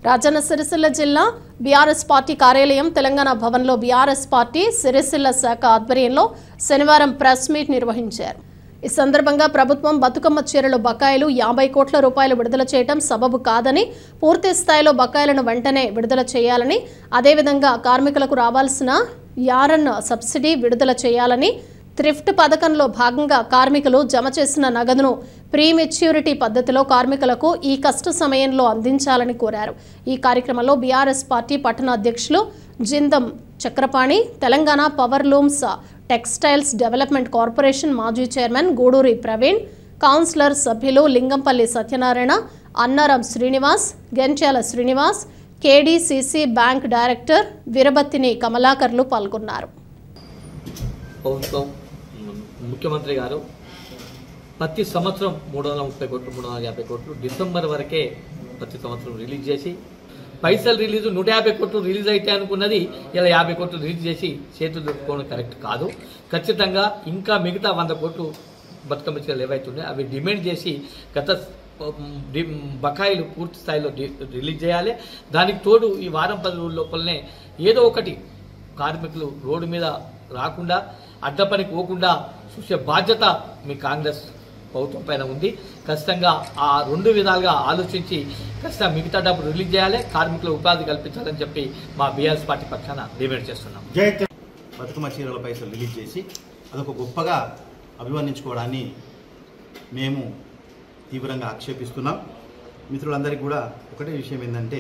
రాజన్న సిరిసిల్ల జిల్లా BRS party కార్యాలయం తెలంగాణ భవన్లో బీఆర్ఎస్ పార్టీ సిరిసిల్ల శాఖ ఆధ్వర్యంలో శనివారం ప్రెస్ మీట్ నిర్వహించారు ఈ సందర్భంగా ప్రభుత్వం బతుకమ్మ చీరలు బకాయిలు యాభై కోట్ల రూపాయలు విడుదల చేయడం సబబు కాదని పూర్తి స్థాయిలో బకాయిలను వెంటనే విడుదల చేయాలని అదేవిధంగా కార్మికులకు రావాల్సిన యారన్ సబ్సిడీ విడుదల చేయాలని థ్రిఫ్ట్ పథకంలో భాగంగా కార్మికులు జమ చేసిన నగదును ప్రీ మెచ్యూరిటీ పద్ధతిలో కార్మికులకు ఈ కష్ట సమయంలో అందించాలని కోరారు ఈ కార్యక్రమంలో బీఆర్ఎస్ పార్టీ పట్టణ అధ్యక్షులు Jindam Chakrapani Telangana power looms textiles development corporation మాజీ చైర్మన్ గూడూరి ప్రవీణ్ కౌన్సిలర్ సభ్యులు Lingampally Satyanarayana Annaram Srinivas Gentyala Srinivas KDCC bank director Veerabathini కమలాకర్లు పాల్గొన్నారు ప్రభుత్వం మ్, ముఖ్యమంత్రి గారు ప్రతి సంవత్సరం మూడు వందల ముప్పై కోట్లు మూడు వందల యాభై కోట్లు డిసెంబర్ వరకే ప్రతి సంవత్సరం రిలీజ్ చేసి పైసలు రిలీజ్ నూట యాభై కోట్లు రిలీజ్ అయితే అనుకున్నది ఇలా యాభై కోట్లు రిలీజ్ చేసి చేతులు దొరుకుకోవడం కరెక్ట్ కాదు ఖచ్చితంగా ఇంకా మిగతా వంద కోట్లు బతుకమ్మ చీరలు ఏవైతున్నాయో అవి డిమాండ్ చేసి గత మ్, డి- బకాయిలు పూర్తి స్థాయిలో డి- రిలీజ్ చేయాలి దానికి తోడు ఈ వారం పది రోజుల లోపలనే ఏదో ఒకటి కార్మికులు రోడ్డు మీద రాకుండా అడ్డపనికి పోకుండా చూసే బాధ్యత మీ కాంగ్రెస్ ప్రభుత్వం పైన ఉంది ఖచ్చితంగా ఆ రెండు విధాలుగా ఆలోచించి ఖచ్చితంగా మిగతా డబ్బు రిలీజ్ చేయాలి కార్మికుల ఉపాధి కల్పించాలని చెప్పి మా బీఆర్ఎస్ పార్టీ పక్షాన డిమాండ్ చేస్తున్నాం జై తె- బతుకమ్మ చీరల పైసలు రిలీజ్ చేసి అదొక గొప్పగా అభివర్ణించుకోవడాన్ని మేము తీవ్రంగా ఆక్షేపిస్తున్నాం మిత్రులందరికీ కూడా ఒకటే విషయం ఏంటంటే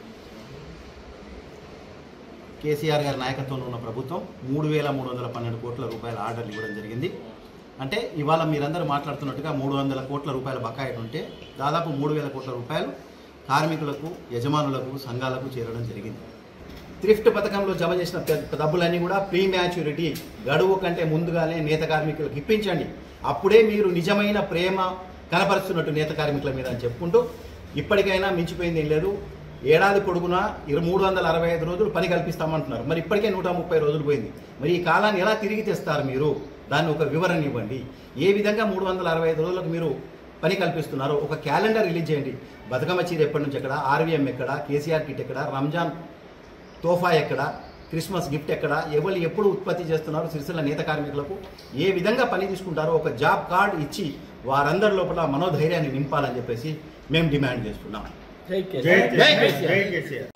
కేసీఆర్ గారి నాయకత్వంలో ఉన్న ప్రభుత్వం మూడు వేల మూడు వందల పన్నెండు కోట్ల రూపాయల ఆర్డర్లు ఇవ్వడం జరిగింది అంటే ఇవాళ మీరందరూ మాట్లాడుతున్నట్టుగా మూడు వందల కోట్ల రూపాయల బకాయిలు ఉంటే దాదాపు మూడు వేల కోట్ల రూపాయలు కార్మికులకు యజమానులకు సంఘాలకు చేరడం జరిగింది థ్రిఫ్ట్ పథకంలో జమ చేసిన పె- డబ్బులన్నీ కూడా ప్రీ మ్యాచ్యూరిటీ గడువు కంటే ముందుగానే నేత కార్మికులకు ఇప్పించండి అప్పుడే మీరు నిజమైన ప్రేమ కనపరుస్తున్నట్టు నేత కార్మికుల మీద అని చెప్పుకుంటూ ఇప్పటికైనా మించిపోయింది ఏం లేదు ఏడాది పొడుగునా ఇరవై మూడు వందల అరవై ఐదు రోజులు పని కల్పిస్తామంటున్నారు మరి ఇప్పటికే నూట ముప్పై రోజులు పోయింది మరి ఈ కాలాన్ని ఎలా తిరిగి తెస్తారు మీరు దాన్ని ఒక వివరణ ఇవ్వండి ఏ విధంగా మూడు వందల అరవై ఐదు రోజులకు మీరు పని కల్పిస్తున్నారో ఒక క్యాలెండర్ రిలీజ్ చేయండి బతుకమ్మ చీర ఎప్పటి నుంచి ఎక్కడ ఆర్వీఎం ఎక్కడ కేసీఆర్ కిట్ ఎక్కడ రంజాన్ తోఫా ఎక్కడ క్రిస్మస్ గిఫ్ట్ ఎక్కడ ఎవరు ఎప్పుడు ఉత్పత్తి చేస్తున్నారు సిరిసిల్ల నేత కార్మికులకు ఏ విధంగా పని తీసుకుంటారో ఒక జాబ్ కార్డ్ ఇచ్చి వారందరి లోపల మనోధైర్యాన్ని నింపాలని చెప్పేసి మేము డిమాండ్ చేస్తున్నాం జై కేసీఆర్. జై కేసీఆర్